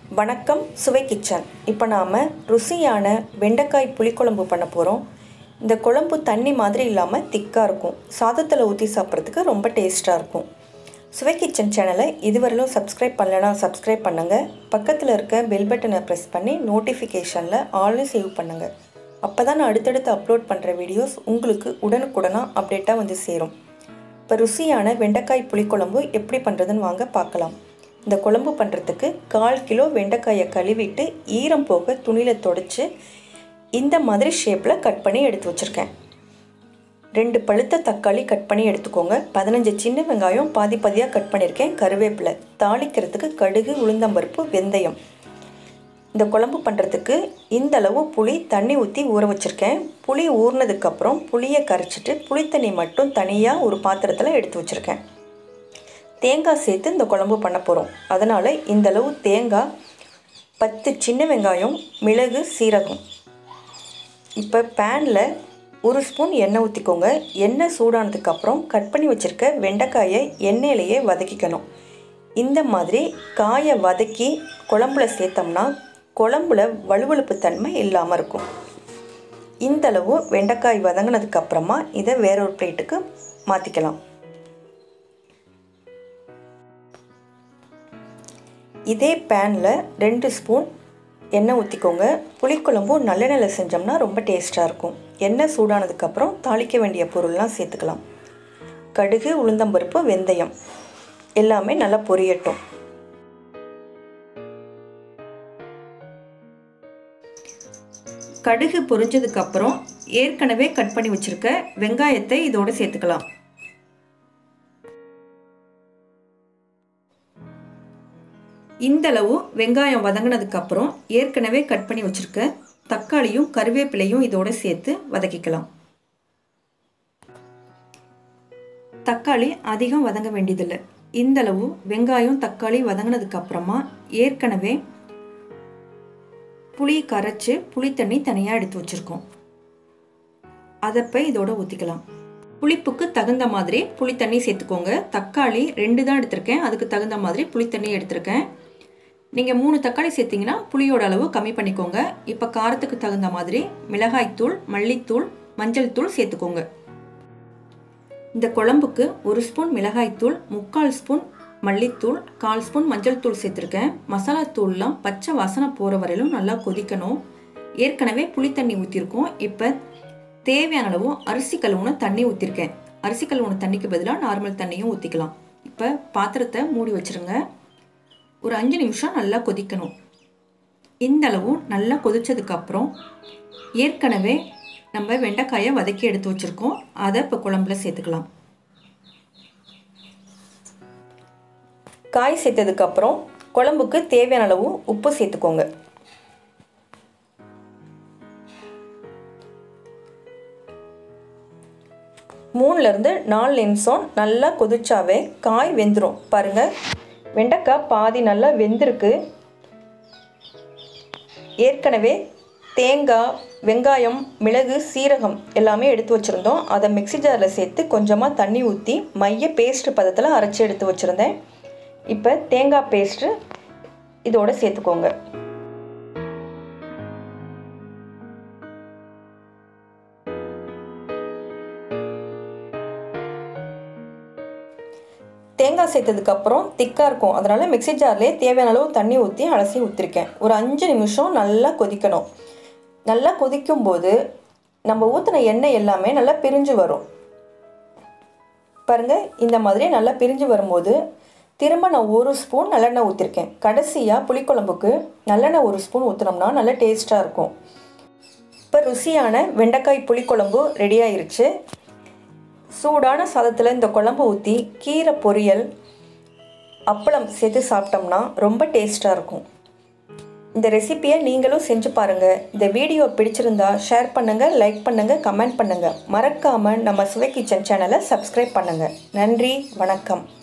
வணக்கம் சுவை கிச்சன் இப்போ நாம் ருசியான வெண்டைக்காய் புளிக்குழம்பு பண்ண போகிறோம் இந்த குழம்பு தண்ணி மாதிரி இல்லாமல் திக்காக இருக்கும் சாதத்தில் ஊற்றி சாப்பிட்றதுக்கு ரொம்ப டேஸ்ட்டாக இருக்கும் சுவை கிச்சன் சேனலை இதுவரையிலும் சப்ஸ்கிரைப் பண்ணலைன்னா சப்ஸ்கிரைப் பண்ணுங்கள் பக்கத்தில் இருக்க பெல் பட்டனை ப்ரெஸ் பண்ணி நோட்டிஃபிகேஷனில் ஆல்னு சேவ் பண்ணுங்கள் அப்போ தான் நான் அடுத்தடுத்து அப்லோட் பண்ணுற வீடியோஸ் உங்களுக்கு உடனுக்குடனாக அப்டேட்டாக வந்து சேரும் இப்போ ருசியான வெண்டைக்காய் புளிக்குழம்பு எப்படி பண்ணுறதுன்னு வாங்க பார்க்கலாம் இந்த குழம்பு பண்ணுறதுக்கு கால் கிலோ வெண்டைக்காயை கழுவிட்டு ஈரம் போக துணியில் தொடச்சி இந்த மாதிரி ஷேப்பில் கட் பண்ணி எடுத்து வச்சுருக்கேன் ரெண்டு பழுத்த தக்காளி கட் பண்ணி எடுத்துக்கோங்க பதினஞ்சு சின்ன வெங்காயம் பாதி பாதியாக கட் பண்ணியிருக்கேன் கருவேப்பிலை தாளிக்கிறதுக்கு கடுகு உளுந்தம்பருப்பு வெந்தயம் இந்த குழம்பு பண்ணுறதுக்கு இந்த அளவு புளி தண்ணி ஊற்றி ஊற வச்சுருக்கேன் புளி ஊறினதுக்கப்புறம் புளியை கரைச்சிட்டு புளித்தண்ணி மட்டும் தனியாக ஒரு பாத்திரத்தில் எடுத்து வச்சுருக்கேன் தேங்காய் சேர்த்து இந்த குழம்பு பண்ண போகிறோம் அதனால் இந்த அளவு தேங்காய் பத்து சின்ன வெங்காயம் மிளகு சீரகம் இப்போ பேனில் ஒரு ஸ்பூன் எண்ணெய் ஊற்றிக்கோங்க எண்ணெய் சூடானதுக்கப்புறம் கட் பண்ணி வச்சுருக்க வெண்டைக்காயை எண்ணெயிலேயே வதக்கிக்கணும் இந்த மாதிரி காயை வதக்கி குழம்புல சேர்த்தோம்னா குழம்புல வலுவழுப்பு தன்மை இல்லாமல் இருக்கும் இந்த அளவு வெண்டைக்காய் வதங்கினதுக்கப்புறமா இதை வேற ஒரு பிளேட்டுக்கு மாற்றிக்கலாம் இதே பேனில் ரெண்டு ஸ்பூன் எண்ணெய் ஊற்றிக்கோங்க புளிக்குழம்பு நல்லெண்ணெயில் செஞ்சோம்னா ரொம்ப டேஸ்ட்டாக இருக்கும் எண்ணெய் சூடானதுக்கப்புறம் தாளிக்க வேண்டிய பொருள்லாம் சேர்த்துக்கலாம் கடுகு உளுந்தம்பருப்பு வெந்தயம் எல்லாமே நல்லா பொரியட்டும் கடுகு பொரிஞ்சதுக்கப்புறம் ஏற்கனவே கட் பண்ணி வச்சுருக்க வெங்காயத்தை இதோடு சேர்த்துக்கலாம் இந்தளவு வெங்காயம் வதங்கினதுக்கப்புறம் ஏற்கனவே கட் பண்ணி வச்சுருக்க தக்காளியும் கருவேப்பிலையும் இதோடு சேர்த்து வதக்கிக்கலாம் தக்காளி அதிகம் வதங்க வேண்டியதில்லை இந்தளவு வெங்காயம் தக்காளி வதங்கினதுக்கப்புறமா ஏற்கனவே புளி கரைச்சி புளித்தண்ணி தனியாக எடுத்து வச்சுருக்கோம் அதை போய் இதோட ஊற்றிக்கலாம் புளிப்புக்கு தகுந்த மாதிரி புளித்தண்ணி சேர்த்துக்கோங்க தக்காளி ரெண்டு தான் எடுத்திருக்கேன் அதுக்கு தகுந்த மாதிரி புளித்தண்ணி எடுத்திருக்கேன் நீங்கள் மூணு தக்காளி சேர்த்திங்கன்னா புளியோட அளவு கம்மி பண்ணிக்கோங்க இப்போ காரத்துக்கு தகுந்த மாதிரி மிளகாய்த்தூள் மல்லித்தூள் மஞ்சள் தூள் சேர்த்துக்கோங்க இந்த குழம்புக்கு ஒரு ஸ்பூன் மிளகாய்த்தூள் முக்கால் ஸ்பூன் மல்லித்தூள் கால் ஸ்பூன் மஞ்சள் தூள் சேர்த்துருக்கேன் மசாலா தூள்லாம் பச்சை வாசனை போகிற வரையிலும் நல்லா கொதிக்கணும் ஏற்கனவே புளி தண்ணி ஊற்றிருக்கோம் இப்போ தேவையான அளவு அரிசி கழுவுன தண்ணி ஊற்றிருக்கேன் அரிசி கழுவுன தண்ணிக்கு பதிலாக நார்மல் தண்ணியும் ஊற்றிக்கலாம் இப்போ பாத்திரத்தை மூடி வச்சுருங்க ஒரு அஞ்சு நிமிஷம் நல்லா கொதிக்கணும் இந்த அளவு நல்லா கொதிச்சதுக்கப்புறம் ஏற்கனவே நம்ம வெண்டைக்காயை வதக்கி எடுத்து வச்சுருக்கோம் அதை இப்போ குழம்புல சேர்த்துக்கலாம் காய் சேர்த்ததுக்கப்புறம் குழம்புக்கு தேவையான அளவு உப்பு சேர்த்துக்கோங்க மூணுலேருந்து நாலு நிமிஷம் நல்லா கொதிச்சாவே காய் வெந்துடும் பாருங்கள் வெண்டைக்காய் பாதி நல்லா வெந்திருக்கு ஏற்கனவே தேங்காய் வெங்காயம் மிளகு சீரகம் எல்லாமே எடுத்து வச்சுருந்தோம் அதை மிக்சி ஜாரில் சேர்த்து கொஞ்சமாக தண்ணி ஊற்றி மைய பேஸ்ட் பதத்தில் அரைச்சி எடுத்து வச்சுருந்தேன் இப்போ தேங்காய் பேஸ்ட்டு இதோட சேர்த்துக்கோங்க தேங்காய் சேர்த்ததுக்கப்புறம் திக்காக இருக்கும் அதனால் மிக்சி ஜார்லேயே தேவையான அளவு தண்ணி ஊற்றி அலசி ஊற்றிருக்கேன் ஒரு அஞ்சு நிமிஷம் நல்லா கொதிக்கணும் நல்லா கொதிக்கும் போது நம்ம ஊற்றின எண்ணெய் எல்லாமே நல்லா பிரிஞ்சு வரும் பாருங்கள் இந்த மாதிரி நல்லா பிரிஞ்சு வரும்போது திரும்ப நான் ஒரு ஸ்பூன் நல்லெண்ணெய் ஊற்றிருக்கேன் கடைசியாக புளிக்குழம்புக்கு நல்லெண்ணெய் ஒரு ஸ்பூன் ஊற்றினோம்னா நல்லா டேஸ்ட்டாக இருக்கும் இப்போ ருசியான வெண்டைக்காய் புளிக்குழம்பு ரெடி ஆயிருச்சு சூடான சாதத்தில் இந்த குழம்பு ஊற்றி கீரை பொரியல் அப்பளம் சேர்த்து சாப்பிட்டோம்னா ரொம்ப டேஸ்ட்டாக இருக்கும் இந்த ரெசிப்பியை நீங்களும் செஞ்சு பாருங்கள் இந்த வீடியோ பிடிச்சிருந்தா ஷேர் பண்ணுங்கள் லைக் பண்ணுங்கள் கமெண்ட் பண்ணுங்கள் மறக்காமல் நம்ம சுவை கிச்சன் சேனலை சப்ஸ்கிரைப் பண்ணுங்கள் நன்றி வணக்கம்